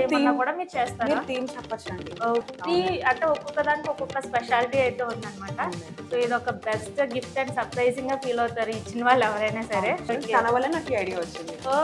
చేయమన్నా theme- కూడా మీరు చేస్తారా మీరు థీమ్ చెప్పచ్చండి ఓకే అంటే ఒక్కొక్క దానికి ఒక్కొక్క స్పెషాలిటీ అయితే ఉందన్నమాట సో ఇది ఒక బెస్ట్ గిఫ్ట్ అండ్ సర్ప్రైజింగ్ గా ఫీల్ అవుతారు ఇచ్చిన వాళ్ళు ఎవరైనా సరే తన వల్ల నాకు ఈ ఐడియా వచ్చింది ఓ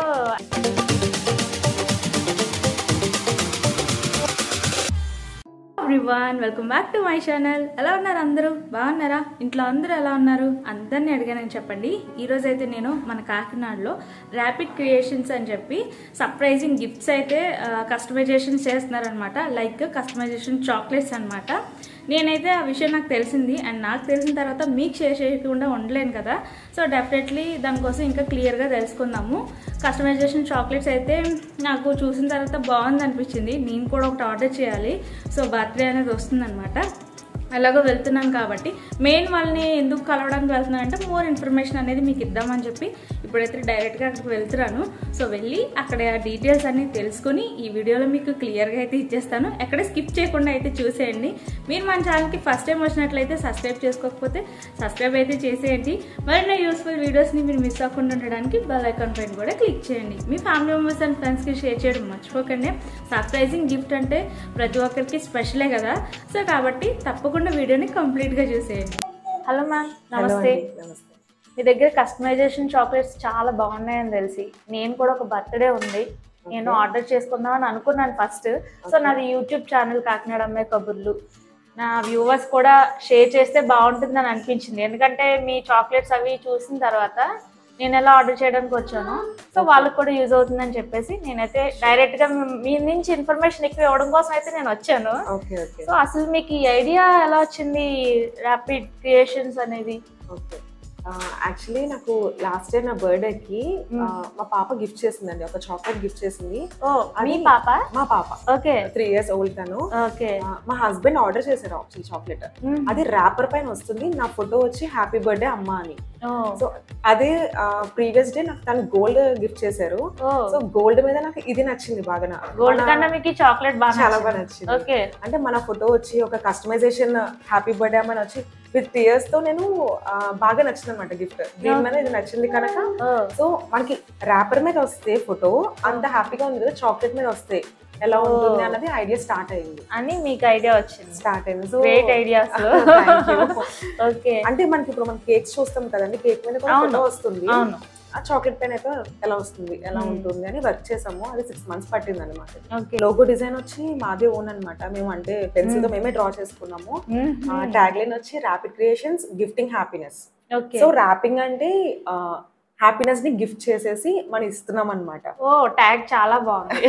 everyone welcome back to my channel ఎలా ఉన్నారు అందరూ బాగున్నారా ఇంట్లో అందరూ ఎలా ఉన్నారు అందరినీ అడిగానని చెప్పండి ఈరోజు అయితే నేను మన కాకినాడలో ర్యాపిడ్ క్రియేషన్స్ అని చెప్పి సర్ప్రైజింగ్ గిఫ్ట్స్ అయితే కస్టమైజేషన్ చేస్తున్నారనమాట లైక్ కస్టమైజేషన్ చాక్లెట్స్ అన్నమాట నేనైతే ఆ విషయం నాకు తెలిసింది అండ్ నాకు తెలిసిన తర్వాత మీకు షేర్ చేయకుండా ఉండలేను కదా సో డెఫినెట్లీ దానికోసం ఇంకా క్లియర్గా తెలుసుకుందాము కస్టమైజేషన్ చాక్లెట్స్ అయితే నాకు చూసిన తర్వాత బాగుంది అనిపించింది నేను కూడా ఒకటి ఆర్డర్ చేయాలి సో బర్త్డే అనేది వస్తుందన్నమాట అలాగో వెళ్తున్నాను కాబట్టి మెయిన్ వాళ్ళని ఎందుకు కలవడానికి వెళ్తున్నాను అంటే మోర్ ఇన్ఫర్మేషన్ అనేది మీకు ఇద్దామని చెప్పి ఇప్పుడైతే డైరెక్ట్గా అక్కడికి వెళ్తున్నాను సో వెళ్ళి అక్కడ డీటెయిల్స్ అన్ని తెలుసుకొని ఈ వీడియోలో మీకు క్లియర్గా అయితే ఇచ్చేస్తాను ఎక్కడ స్కిప్ చేయకుండా అయితే చూసేయండి మీరు మన ఛానల్కి ఫస్ట్ టైం వచ్చినట్లయితే సబ్స్క్రైబ్ చేసుకోకపోతే సబ్స్క్రైబ్ అయితే చేసేయండి మరిన్ని యూస్ఫుల్ వీడియోస్ని మీరు మిస్ అవ్వకుండా ఉండడానికి బెల్ ఐకాన్ పైన కూడా క్లిక్ చేయండి మీ ఫ్యామిలీ మెంబర్స్ అండ్ ఫ్రెండ్స్కి షేర్ చేయడం మర్చిపోకండి సర్ప్రైజింగ్ గిఫ్ట్ అంటే ప్రతి ఒక్కరికి స్పెషలే కదా సో కాబట్టి తప్పకుండా వీడియోని కంప్లీట్గా చూసేయండి హలో మ్యామ్ నమస్తే నమస్తే మీ దగ్గర కస్టమైజేషన్ చాక్లెట్స్ చాలా బాగున్నాయని తెలిసి నేను కూడా ఒక బర్త్డే ఉంది నేను ఆర్డర్ చేసుకుందాం అని అనుకున్నాను ఫస్ట్ సో నాది యూట్యూబ్ ఛానల్ కాకినాడ అమ్మాయి కబుర్లు నా వ్యూవర్స్ కూడా షేర్ చేస్తే బాగుంటుందని అనిపించింది ఎందుకంటే మీ చాక్లెట్స్ అవి చూసిన తర్వాత నేను ఎలా ఆర్డర్ చేయడానికి వచ్చాను సో వాళ్ళకి కూడా యూజ్ అవుతుందని చెప్పేసి నేనైతే డైరెక్ట్గా మీ నుంచి ఇన్ఫర్మేషన్ ఎక్కువ ఇవ్వడం కోసం అయితే నేను వచ్చాను ఓకే ఓకే సో అసలు మీకు ఈ ఐడియా ఎలా వచ్చింది ర్యాపిడ్ క్రియేషన్స్ అనేది ఓకే యాక్చువల్లీ నాకు లాస్ట్ ఇయర్ నా బర్త్డేకి మా పాప గిఫ్ట్ చేసిందండి ఒక చాక్లెట్ గిఫ్ట్ చేసింది ఓ మీ అది- పాప మా పాప ఓకే త్రీ ఇయర్స్ ఓల్డ్ తను ఓకే ఆ, మా హస్బెండ్ ఆర్డర్ చేశారు యాక్చువల్లీ చాక్లెట్ అది ర్యాపర్ పైన వస్తుంది నా ఫోటో వచ్చి హ్యాపీ బర్త్డే అమ్మ అని సో అదే ప్రీవియస్ డే నాకు తను గోల్డ్ గిఫ్ట్ చేశారు సో గోల్డ్ మీద నాకు ఇది నచ్చింది బాగా నా- గోల్డ్ మన- కన్నా మీకు చాక్లెట్ బాగా చాలా బాగా నచ్చింది ఓకే అంటే మన ఫోటో వచ్చి ఒక కస్టమైజేషన్ హ్యాపీ బర్త్డే అమ్మని వచ్చి విత్ టీయర్స్ తో నేను ఆ, బాగా నచ్చింది అనమాట గిఫ్ట్ దీని మీద ఇది నచ్చింది కనుక సో మనకి ర్యాపర్ మీద వస్తే ఫోటో అంత హ్యాపీగా ఉంది కదా చాక్లెట్ మీద వస్తే ఎలా ఉంటుంది అన్నది ఐడియా స్టార్ట్ అయింది అని మీకు ఐడియా వచ్చింది స్టార్ట్ అయింది so great ideas Thank you. Okay అంటే మనకి ఇప్పుడు మనం కేక్స్ చూస్తాం కదండి కేక్ మీద కూడా అవును. ఫోటో వస్తుంది అవును ఆ చాక్లెట్ పైన అయితే ఎలా వస్తుంది ఎలా ఉంటుంది అని వర్క్ చేసాము అది సిక్స్ మంత్స్ పట్టింది అనమాట ఓకే లోగో డిజైన్ వచ్చి మాదే ఓన్ అన్నమాట మేము అంటే పెన్సిల్ తో మేమే డ్రా చేసుకున్నాము ట్యాగ్ లైన్ వచ్చి rapid creations gifting happiness okay so wrapping అంటే హ్యాపీనెస్ ని గిఫ్ట్ చేసేసి మనం ఇస్తున్నాం అనమాట ఓ ట్యాగ్ చాలా బాగుంది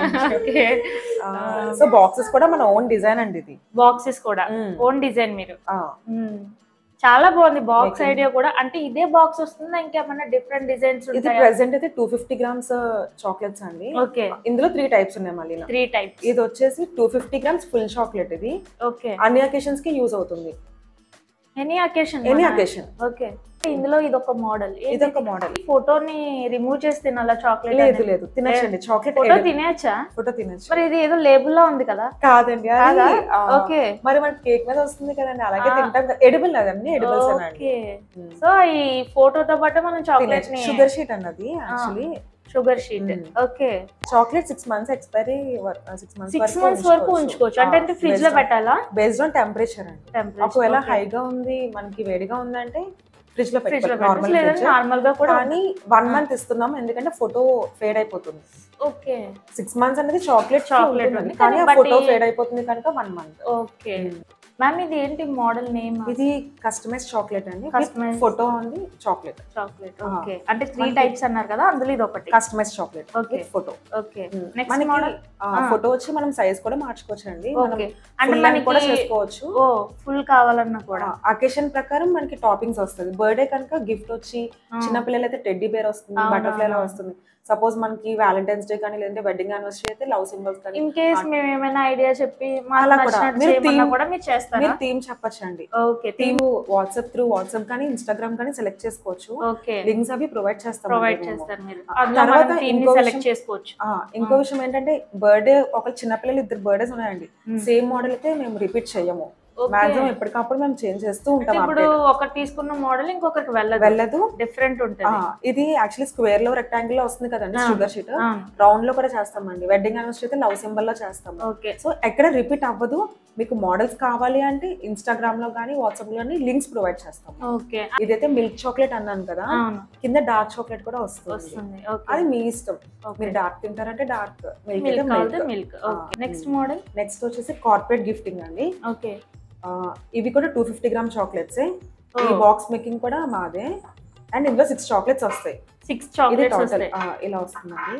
ఓకే సో బాక్సెస్ కూడా మన ఓన్ డిజైన్ అండి ఇది బాక్సెస్ కూడా Mm. ఓన్ డిజైన్ మీరు ఆ, Mm. చాలా బాగుంది బాక్స్ Making. ఐడియా కూడా అంటే ఇదే బాక్స్ వస్తుందా ఇంకేమన్నా డిఫరెంట్ డిజైన్స్ ఇది ఉంటాయా ప్రెసెంట్ అయితే టూ ఫిఫ్టీ గ్రామ్స్ చాక్లెట్స్ అండి ఓకే ఇందులో త్రీ టైప్స్ ఉన్నాయి మళ్ళీ త్రీ టైప్స్ ఇది వచ్చేసి two fifty grams full chocolate ఇది ఓకే అన్ని అకేషన్స్ కి యూజ్ అవుతుంది any occasion any occasion okay ఇందులో ఇది ఒక మోడల్ ఇది ఒక మోడల్ ఫోటోని రిమూవ్ చేసి తినాలా చాక్లెట్ లేదు లేదు తినచ్చండి చాక్లెట్ ఫోటో తినేయచ్చా ఫోటో తినచ్చు మరి ఇది ఏదో లేబుల్ లా ఉంది కదా కాదండి అది, కాదా ఆ, ఓకే మరి మనకి కేక్ మీద వస్తుంది కదండి అలాగే ఆ. తింటాం ఎడిబుల్ అదండి ఎడిబుల్స్ అనండి ఓకే సో ఈ ఫోటోతో పాటు మనం చాక్లెట్ ని షుగర్ షీట్ అన్నది actually sugar sheet Mm. Okay chocolate six months expiry six months six months వరకు ఉంచుకోవచ్చు అంటే అంటే ఫ్రిడ్జ్ లో పెట్టాలా బేస్డ్ ఆన్ టెంపరేచర్ అండి టెంపరేచర్ ఒకవేళ హైగా ఉంది మనకి వేడిగా ఉందంటే ఫ్రిడ్జ్ లో ఫ్రిడ్జ్ లో పెట్టాలి నార్మల్ పెట్టాలి లేదా నార్మల్ గా కూడా కానీ వన్ మంత్ ఇస్తున్నాం ఎందుకంటే ఫోటో ఫేడ్ అయిపోతుంది ఓకే సిక్స్ మంత్స్ అనేది చాక్లెట్ Chocolate చాక్లెట్ ఉంది. కానీ ఆ కానీ ఫోటో బట్టి- ఫేడ్ అయిపోతుంది కనుక వన్ మంత్ ఓకే మ్యామ్ ఇది ఏంటి మోడల్ నేమ్ ఇది కస్టమైజ్ చాక్లెట్ అండి Customized. ఫోటో ఉంది చాక్లెట్ చాక్లెట్ ఆ. ఓకే అంటే త్రీ మనకి- టైప్స్ అన్నారు కదా అందులో ఇది ఒకటి customize chocolate Okay. Photo okay next మనకి మోడల్ ఫోటో వచ్చి మనం సైజ్ కూడా మార్చుకోవచ్చు అండి ఓకే అంటే అంటే మనకి కూడా మనకి చేసుకోవచ్చు ఓ ఫుల్ కావాలన్నా కూడా అకేషన్ ప్రకారం మనకి టాపింగ్స్ వస్తుంది బర్త్డే కనుక గిఫ్ట్ వచ్చి చిన్న పిల్లలు అయితే టెడ్డీ బేర్ వస్తుంది అవును, బటర్ఫ్లై లా అవును. వస్తుంది సపోజ్ మనకి వ్యాలంటైన్స్ డే కానీ లేదంటే వెడ్డింగ్ యానివర్సరీ అయితే లవ్ సింబల్స్ కానీ ఇన్ కేస్ మేము ఏమైనా ఐడియా చెప్పి మాకు అలా కూడా. నచ్చినట్టు మీరు చేయమన్నా theme- కూడా మీరు చేస్తారా మీరు థీమ్ చెప్పచ్చండి okay theme theme WhatsApp through WhatsApp కానీ ఇన్స్టాగ్రామ్ కానీ సెలెక్ట్ చేసుకోవచ్చు ఓకే లింక్స్ అవి ప్రొవైడ్ చేస్తాం ప్రొవైడ్ మేము. చేస్తారు మీరు ఆ, అందులో తర్వాత మనం థీమ్ ని ఇంకో సెలెక్ట్ విషయం- చేసుకోవచ్చు ఆ, ఇంకో విషయం ఏంటంటే బర్త్డే ఒక చిన్నపిల్లలు ఇద్దరు బర్త్డేస్ ఉన్నాయండి Hmm. సేమ్ మోడల్ అయితే మేము రిపీట్ చెయ్యము Okay. మాక్సిమం ఎప్పటికప్పుడు మేము చేంజ్ చేస్తూ అంటే ఉంటాం ఇప్పుడు update. ఒకటి తీసుకున్న మోడల్ ఇంకొకరికి వెళ్ళదు వెళ్ళదు డిఫరెంట్ ఆ, ఉంటుంది ఇది యాక్చువల్లీ స్క్వేర్ లో రెక్టాంగిల్ లో వస్తుంది కదండి ఆ. షుగర్ షీట్ అవును రౌండ్ లో కూడా చేస్తామండి వెడ్డింగ్ అనివర్సరీ అయితే లవ్ సింబల్ లో చేస్తాము ఓకే సో ఎక్కడ రిపీట్ అవ్వదు మీకు మోడల్స్ కావాలి అంటే ఇన్స్టాగ్రామ్ లో కానీ వాట్సాప్ లో కానీ లింక్స్ ప్రొవైడ్ చేస్తాము ఓకే ఇదైతే మిల్క్ చాక్లెట్ అన్నాను కదా అవును కింద డార్క్ చాక్లెట్ కూడా వస్తుంది వస్తుంది ఓకే అది మీ ఇష్టం మీరు డార్క్ తింటారంటే డార్క్ మిల్క్ అయితే మిల్క్ కావాలి మిల్క్ మిల్క్ ఆ, okay next mm. Model next వచ్చేసి కార్పొరేట్ గిఫ్టింగ్ అండి ఓకే ఆ, ఇవి కూడా టూ ఫిఫ్టీ గ్రామ్ చాక్లెట్స్ ఈ Oh. బాక్స్ మేకింగ్ కూడా మాదే అండ్ ఇందులో సిక్స్ చాక్లెట్స్ వస్తాయి సిక్స్ ఇది చాక్లెట్స్ టోటల్ వస్తాయి ఇలా వస్తుందండి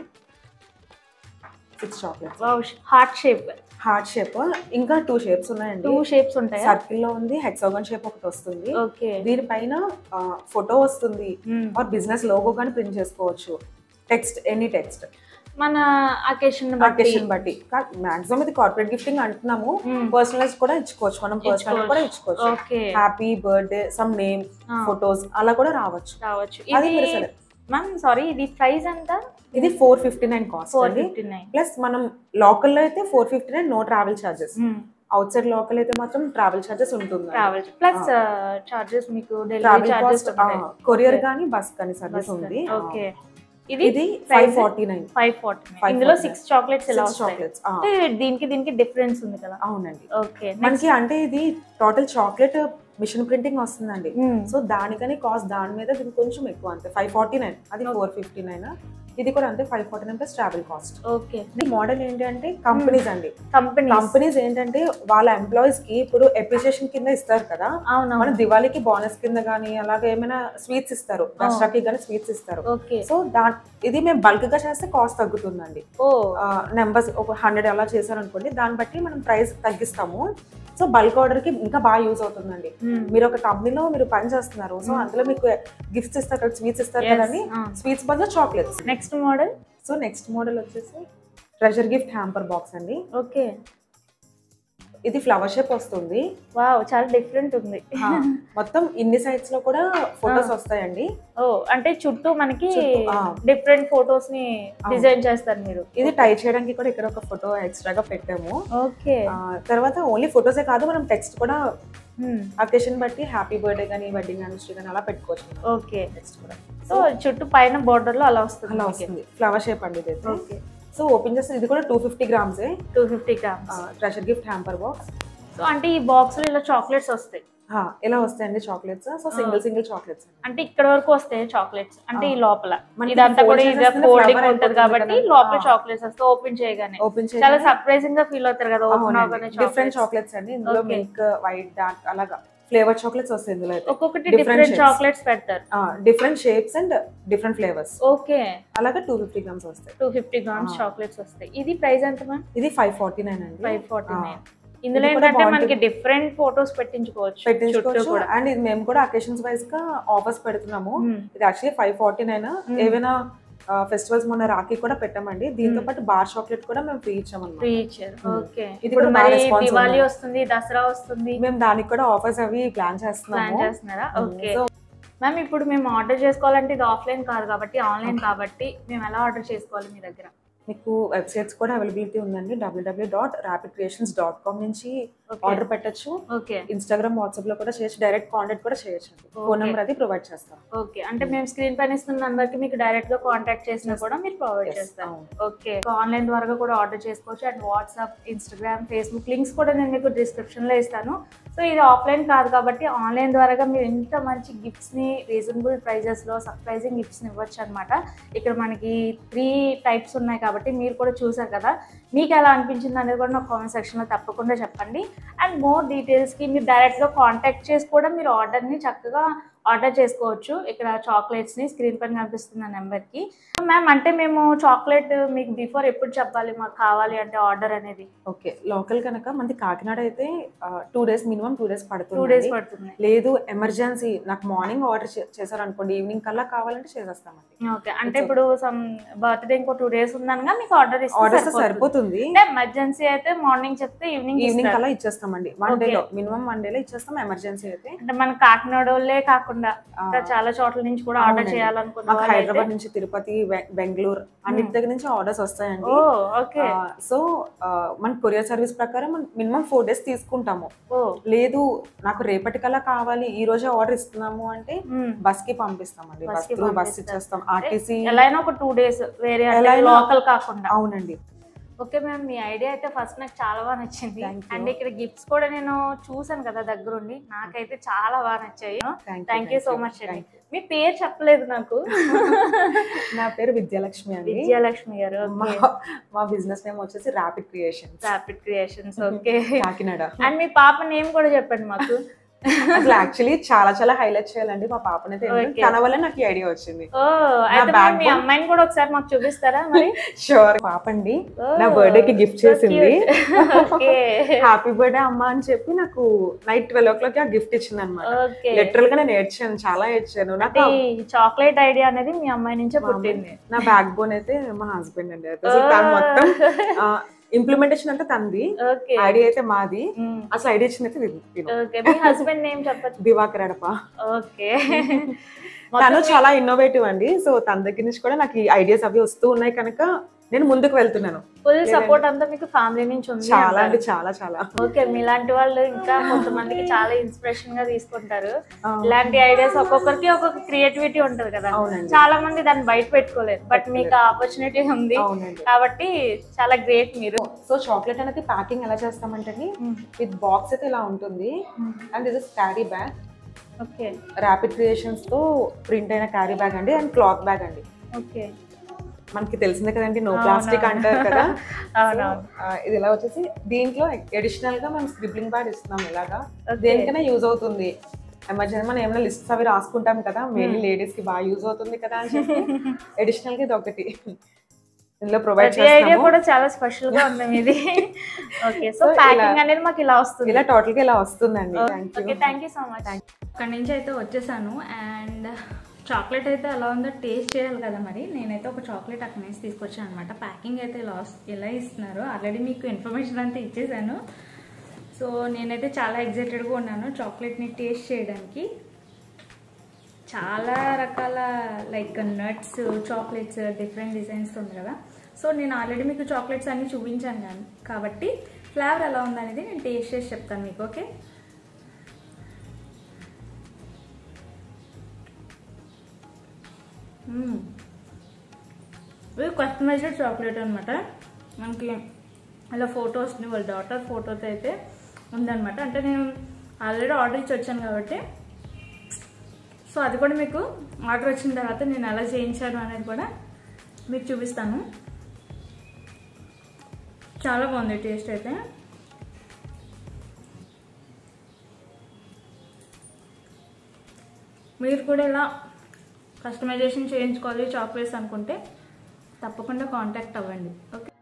six chocolates heart shape heart shape ఇంకా టూ షేప్స్ ఉన్నాయండి టూ షేప్స్ ఉంటాయా సర్కిల్ లో ఉంది హెక్సాగన్ షేప్ ఒకటి వస్తుంది ఓకే దీనిపైన ఫోటో వస్తుంది ఆర్ బిజినెస్ లోగో కానీ ప్రింట్ చేసుకోవచ్చు టెక్స్ట్ ఎనీ టెక్స్ట్ మన అకేషన్ బట్టి అకేషన్ బట్టి మాక్సిమం ఇది కార్పొరేట్ గిఫ్టింగ్ అంటున్నాము Mm. పర్సనలైజ్ కూడా ఇచ్చుకోవచ్చు మనం పర్సనల్ కూడా ఇచ్చుకోవచ్చు okay happy birthday some name photos అలా కూడా రావచ్చు రావచ్చు అది ఇది మీరు select. మ్యామ్ సారీ ఇది ప్రైస్ ఎంత ఇది four fifty nine cost four అండి ఫిఫ్టీ నైన్ ప్లస్ మనం లోకల్ లో అయితే four fifty nine no travel charges out outside local అయితే మాత్రం ట్రావెల్ చార్జెస్ ఉంటుంది ట్రావెల్ ప్లస్ చార్జెస్ మీకు delivery travel charges cost courier కానీ బస్ కానీ సర్వీస్ ఉంది ఓకే ఇది ఇది five forty nine five forty 549. ఇందులో సిక్స్ చాక్లెట్స్ ఎలా వస్తాయి చాక్లెట్స్ అంటే దీనికి దీనికి డిఫరెన్స్ ఉంది కదా అవునండి ఓకే మనకి అంటే ఇది టోటల్ చాక్లెట్ మిషన్ ప్రింటింగ్ వస్తుందండి సో దానికని కాస్ట్ దాని మీద దీనికి కొంచెం ఎక్కువ అంతే ఫైవ్ ఫార్టీ నైన్ అది ఫోర్ ఫిఫ్టీ నైన్ ఇది కూడా అంతే five forty nine plus travel cost okay ఈ మోడల్ ఏంటంటే కంపెనీస్ అండి కంపెనీ కంపెనీస్ ఏంటంటే వాళ్ళ ఎంప్లాయీస్ కి ఇప్పుడు అప్రిషియేషన్ కింద ఇస్తారు కదా అవును మన దివాళీకి బోనస్ కింద కానీ అలాగే ఏమైనా స్వీట్స్ ఇస్తారు దసరాకి కానీ స్వీట్స్ ఇస్తారు ఓకే సో దా ఇది మేము బల్క్ గా చేస్తే కాస్ట్ తగ్గుతుందండి ఓ నెంబర్స్ ఒక హండ్రెడ్ అలా చేశారనుకోండి దాన్ని బట్టి మనం ప్రైస్ తగ్గిస్తాము సో బల్క్ ఆర్డర్ కి ఇంకా బాగా యూజ్ అవుతుందండి మీరు ఒక కంపెనీలో మీరు పని చేస్తున్నారు సో అందులో మీకు గిఫ్ట్స్ ఇస్తారు కదా స్వీట్స్ ఇస్తారు కదండి స్వీట్స్ బదులు chocolates next model so next model వచ్చేసి ట్రెజర్ గిఫ్ట్ హ్యాంపర్ బాక్స్ అండి ఓకే ఇది ఫ్లవర్ షేప్ వస్తుంది వావ్ చాలా డిఫరెంట్ ఉంది ఆ, మొత్తం ఇన్ని సైడ్స్ లో కూడా ఫొటోస్ వస్తాయండి ఓ అంటే చుట్టూ మనకి చుట్టూ, ఆ. డిఫరెంట్ ఫొటోస్ ని డిజైన్ చేస్తారు మీరు ఇది టై చేయడానికి కూడా ఇక్కడ ఒక ఫోటో ఎక్స్ట్రాగా పెట్టాము ఓకే ఆ, తర్వాత ఓన్లీ ఫొటోసే కాదు మనం టెక్స్ట్ కూడా అకేషన్ బట్టి హ్యాపీ బర్త్డే కానీ వెడ్డింగ్ యానివర్సరీ కానీ అలా పెట్టుకోవచ్చు ఓకే టెక్స్ట్ కూడా సో చుట్టూ పైన బోర్డర్ లో అలా వస్తుంది అలా వస్తుంది ఫ్లవర్ షేప్ అండి ఇది ఓకే సో ఓపెన్ చేస్తే ఇది కూడా two fifty grams two fifty grams treasure gift hamper box so అంటే ఈ బాక్స్ లో ఇలా చాక్లెట్స్ వస్తాయి ఎలా వస్తాయండి chocolates so single single chocolates అంటే ఇక్కడ వరకు వస్తాయి చాక్లెట్స్ అంటే ఈ లోపల మనకి ఇదంతా fold కూడా ఇది చేసేస్తేనే ఫోల్డింగ్ flower ఉంటది అయిపోతుంది కాబట్టి కదా. లోపల ఆ. చాక్లెట్స్ వస్తాయి ఓపెన్ చేయగానే ఓపెన్ చాలా సర్ప్రైజింగ్ గా ఫీల్ అవుతారు కదా ఓపెన్ అవగానే డిఫరెంట్ చాక్లెట్స్ చాక్లెట్స్ అండి ఇందులో Okay. మిల్క్ వైట్ డార్క్ అలాగా ఫ్లేవర్ చాక్లెట్స్ వస్తాయి ఇందులో అయితే ఒక్కొక్కటి different డిఫరెంట్ shapes. చాక్లెట్స్ పెడతారు different shapes and different flavours okay అలాగే టూ ఫిఫ్టీ గ్రామ్స్ వస్తాయి టూ ఫిఫ్టీ గ్రామ్స్ ఆ. చాక్లెట్స్ వస్తాయి ఇది ప్రైస్ ఎంత మ్యామ్ ఇది ఫైవ్ ఫార్టీ నైన్ అండి ఫైవ్ ఫార్టీ ఆ. నైన్ ఇందులో ఇది కూడా ఏంటంటే బాగుంటుంది. మనకి డిఫరెంట్ ఫొటోస్ పెట్టించుకోవచ్చు చుట్టూ పెట్టించుకోవచ్చు కూడా అండ్ ఇది మేము కూడా అకేషన్స్ వైజ్ గా ఆఫర్స్ పెడుతున్నాము మ్మ్. ఇది యాక్చువల్లీ ఫైవ్ ఫార్టీ నైన్ ఏవైనా ఫెస్టివల్స్ మొన్న రాఖీ కూడా పెట్టామండి దీంతో పాటు బార్ చాక్లెట్ కూడా మేము ఫ్రీ ఇచ్చామన్నమాట ఫ్రీ ఇచ్చారు మ్మ్. ఓకే ఇది ఇప్పుడు కూడా బాగా మరి response దివాళీ ఉంది. వస్తుంది దసరా వస్తుంది మేము దానికి కూడా ఆఫర్స్ అవి ప్లాన్ ప్లాన్ చేస్తున్నాము చేస్తున్నారా మ్మ్. ఓకే సో మ్యామ్ ఇప్పుడు మేము ఆర్డర్ చేసుకోవాలంటే ఇది ఆఫ్లైన్ కాదు కాబట్టి ఆన్లైన్ కాబట్టి మేము ఎలా ఆర్డర్ చేసుకోవాలి మీ దగ్గర మీకు వెబ్సైట్స్ కూడా అవైలబిలిటీ ఉందండి WWW dot rapid creations dot com నుంచి ఆర్డర్ పెట్టచ్చు ఓకే ఇన్స్టాగ్రామ్ వాట్సాప్ లో కూడా చేయొచ్చు డైరెక్ట్ కాంటాక్ట్ కూడా చేయొచ్చు ఫోన్ Okay. నెంబర్ అది ప్రొవైడ్ చేస్తాం ఓకే అంటే మేము స్క్రీన్ పైన ఇస్తున్న నంబర్కి మీకు డైరెక్ట్ గా కాంటాక్ట్ చేసినా కూడా మీరు ప్రొవైడ్ Yes, చేస్తారు అవును. ఓకే ఆన్లైన్ ద్వారా కూడా ఆర్డర్ చేసుకోవచ్చు and WhatsApp Instagram Facebook links కూడా నేను మీకు డిస్క్రిప్షన్ లో ఇస్తాను సో ఇది ఆఫ్లైన్ కాదు కాబట్టి ఆన్లైన్ ద్వారా మీరు ఇంత మంచి గిఫ్ట్స్ ని రీజనబుల్ ప్రైజెస్ లో సర్ప్రైజింగ్ గిఫ్ట్స్ ని ఇవ్వచ్చు అనమాట ఇక్కడ మనకి త్రీ టైప్స్ ఉన్నాయి కాబట్టి మీరు కూడా చూసారు కదా మీకు ఎలా అనిపించింది అనేది కూడా నాకు కామెంట్ సెక్షన్ లో తప్పకుండా చెప్పండి అండ్ మోర్ డీటెయిల్స్ కి మీరు డైరెక్ట్ గా కాంటాక్ట్ చేసి కూడా మీరు ఆర్డర్ ని చక్కగా ఆర్డర్ చేసుకోవచ్చు ఇక్కడ చాక్లెట్స్ ని స్క్రీన్ పైన కనిపిస్తున్న నెంబర్ కి మ్యామ్ అంటే మేము చాక్లెట్ మీకు బిఫోర్ ఎప్పుడు చెప్పాలి మాకు కావాలి అంటే ఆర్డర్ అనేది ఓకే లోకల్ కనుక మనది కాకినాడ అయితే two days minimum two days two days పడుతుంది పడుతుంది లేదు ఎమర్జెన్సీ నాకు మార్నింగ్ ఆర్డర్ చేశారనుకోండి ఈవినింగ్ కల్లా కావాలంటే చేసేస్తామండి ఓకే అంటే ఇప్పుడు సమ్ బర్త్డే ఇంకో టూ డేస్ ఉందనగా మీకు ఆర్డర్ ఆర్డర్ ఇస్తే సరిపోతుంది అంటే ఎమర్జెన్సీ అయితే మార్నింగ్ చెప్తే ఈవినింగ్ ఈవినింగ్ కల్లా ఇచ్చేస్తామండి వన్ Okay. డేలో మినిమం వన్ డేలో ఇచ్చేస్తాం ఎమర్జెన్సీ అయితే అంటే మన కాకినాడ వాళ్ళే కాకుండా కాకుండా ఇంకా చాలా చోట్ల నుంచి కూడా ఆర్డర్ అవునండి. చేయాలనుకున్న మాకు వాళ్ళైతే- హైదరాబాద్ నుంచి తిరుపతి బె- బెంగళూరు అన్నిటి దగ్గర నుంచి ఆర్డర్స్ వస్తాయండి ఓ ఓకే సో మన కొరియర్ సర్వీస్ ప్రకారం మినిమం ఫోర్ డేస్ తీసుకుంటాము ఓ లేదు నాకు రేపటికల్లా కావాలి ఈ రోజే ఆర్డర్ ఇస్తున్నాము అంటే మ్మ్. బస్ కి పంపిస్తామండి Bus బస్ కి త్రూ బస్ పంపిస్తారు. ఇచ్చేస్తాం ఆర్టీసీ ఎలా అయినా ఒక టూ డేస్ వేరే ఎలా అయినా- లోకల్ కాకుండా అవునండి ఓకే మ్యామ్ మీ ఐడియా అయితే ఫస్ట్ నాకు చాలా బాగా నచ్చింది Thank you. అండ్ ఇక్కడ గిఫ్ట్స్ కూడా నేను చూసాను కదా దగ్గరుండి నాకైతే చాలా బాగా నచ్చాయి Thank you, thank you thank so you, much అండి thank మీ పేరు చెప్పలేదు నాకు నా పేరు విద్యాలక్ష్మి అండి విజయలక్ష్మి గారు మా మా బిజినెస్ నేమ్ వచ్చేసి rapid creations rapid creations okay Kakinada and మీ పాప నేమ్ కూడా చెప్పండి మాకు అసలు యాక్చువల్లీ చాలా చాలా హైలైట్ చేయాలండి మా పాపనైతే Okay. తన వల్ల నాకు ఈ ఐడియా వచ్చింది ఓ అయితే మరి మీ backbone- అమ్మాయిని కూడా ఒకసారి మాకు చూపిస్తారా మరి షూర్ పాప అండి Oh, నా బర్త్డే కి గిఫ్ట్ so చేసింది cute. Okay. హ్యాపీ బర్త్డే అమ్మా అని చెప్పి నాకు నైట్ ట్వెల్వ్ ఓ క్లాక్ ఆ గిఫ్ట్ ఇచ్చింది అనమాట ఓకే లిటరల్ గా నేను ఏడ్చాను చాలా ఏడ్చాను నాకు ఈ చాక్లెట్ ఐడియా అనేది మీ అమ్మాయి నుంచే పుట్టింది నా బ్యాక్ బోన్ అయితే మా హస్బెండ్ అండి అయితే అసలు తను మొత్తం ఇంప్లిమెంటేషన్ అంతా తంది ఓకే ఐడియా అయితే మాది అసలు ఐడియా ఇచ్చింది అయితే విను- విను. ఓకే మీ హస్బెండ్ నేమ్ చెప్పచ్చు దివాకర్ అడప ఓకే తను చాలా ఇన్నోవేటివ్ అండి సో తన దగ్గర నుంచి కూడా నాకు ఈ ఐడియాస్ అవి వస్తూ ఉన్నాయి కనుక నేను ముందుకు వెళ్తున్నాను ఫుల్ సపోర్ట్ అంతా మీకు ఫ్యామిలీ నుంచి ఉంది చాలా అంటారు. అంటే చాలా చాలా ఓకే మీలాంటి వాళ్ళు ఇంకా కొంతమందికి చాలా ఇన్స్పిరేషన్ గా తీసుకుంటారు ఆ. ఇలాంటి ఐడియాస్ ఒక్కొక్కరికి ఒక్కొక్క క్రియేటివిటీ ఉంటది కదా అవునండి. చాలా మంది దాన్ని బయట పెట్టుకోలేరు బట్ మీకు ఆపర్చునిటీ ఉంది అవునండి కాబట్టి చాలా గ్రేట్ మీరు సో చాక్లెట్ అనేది ప్యాకింగ్ ఎలా చేస్తామంటే విత్ బాక్స్ అయితే ఇలా ఉంటుంది అండ్ ఇది carry bag okay rapid creations తో ప్రింట్ అయిన క్యారీ బ్యాగ్ అండి అండ్ క్లాత్ బ్యాగ్ అండి ఓకే మనకి తెలిసిందే కదండి నో ప్లాస్టిక్ అంటారు కదా అవునవును So, ఆ, ఇది ఎలా వచ్చేసి దీంట్లో అడిషనల్ గా మనం స్క్రిబ్లింగ్ ప్యాడ్ ఇస్తున్నాం ఇలాగా Okay. దేనికైనా యూజ్ అవుతుంది ఎమర్జెన్సీ మనం ఏమైనా లిస్ట్స్ అవి రాసుకుంటాం కదా మెయిన్లీ లేడీస్ కి బాగా యూజ్ అవుతుంది కదా అని చెప్పి అడిషనల్ గా ఇది ఒకటి ఇందులో ప్రొవైడ్ ప్రతి ఐడియా చేస్తాము కూడా చాలా స్పెషల్ గా ఉంది మీది ఓకే సో So, ఇలా- ప్యాకింగ్ అనేది మాకు ఇలా వస్తుంది ఇలా టోటల్ గా ఇలా వస్తుందండి thank okay you thank you so much అక్కడి నుంచి అయితే వచ్చేసాను అండ్ చాక్లెట్ అయితే ఎలా ఉందో టేస్ట్ చేయాలి కదా మరి నేనైతే ఒక చాక్లెట్ అక్కడి నుంచి తీసుకొచ్చాను అనమాట ప్యాకింగ్ అయితే ఇలా వస్- ఎలా ఇస్తున్నారు ఆల్రెడీ మీకు ఇన్ఫర్మేషన్ అంతా ఇచ్చేసాను సో నేనైతే చాలా ఎగ్జైటెడ్గా ఉన్నాను చాక్లెట్ని టేస్ట్ చేయడానికి చాలా రకాల like nuts chocolates different designs ఉంది కదా సో నేను ఆల్రెడీ మీకు చాక్లెట్స్ అన్ని చూపించాను కానీ కాబట్టి ఫ్లేవర్ ఎలా ఉందనేది నేను టేస్ట్ చేసి చెప్తాను మీకు ఓకే మ్మ్. ఇది కస్టమైజ్డ్ చాక్లెట్ అనమాట మనకి అలా ఫొటోస్ని వాళ్ళ డాటర్ ఫోటోతో అయితే ఉందన్నమాట అంటే నేను ఆల్రెడీ ఆర్డర్ ఇచ్చి వచ్చాను కాబట్టి సో అది కూడా మీకు ఆర్డర్ వచ్చిన తర్వాత నేను ఎలా చేయించాను అనేది కూడా మీకు చూపిస్తాను చాలా బాగుంది టేస్ట్ అయితే మీరు కూడా ఇలా కస్టమైజేషన్ చేయించుకోవాలి చాక్లెట్స్ అనుకుంటే తప్పకుండా కాంటాక్ట్ అవ్వండి ఓకే